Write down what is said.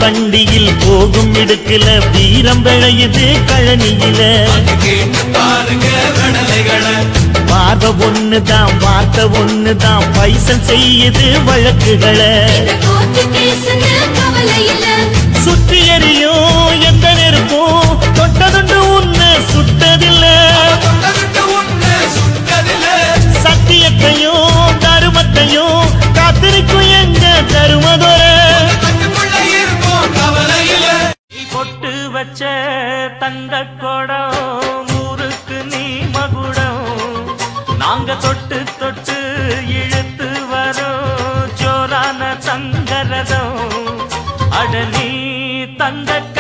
வண்டியில் போகும் இடுக்குல வீரம் விளையுது கழனியில கேட்டு பாருங்க கடலைகளை பார்வை ஒண்ணுதான் வார்த்தை ஒண்ணுதான் பைசல் செய்யுது வழக்குகளை இந்த கோர்ட்டு கேஸ்னு கவலை இல்ல சுற்றி எறியும் எந்த நெருப்பும் தொட்டதுண்டு உன்னை சுட்டதில்ல தொட்டதுட்டு உன்னை சுட்டதில்ல சத்தியத்தையும் தருமத்தையும் காத்திருக்கும் எங்க தருமதொர கட்டுக்குள்ள இருக்கும் கவலையில பொட்டு வச்ச தங்க குடம் ஊருக்கு நீ மகுடம் நாங்க தொட்டு தொட்டு இழுத்து வரோம் ஜோரான தங்கரதம் அடலி தங்க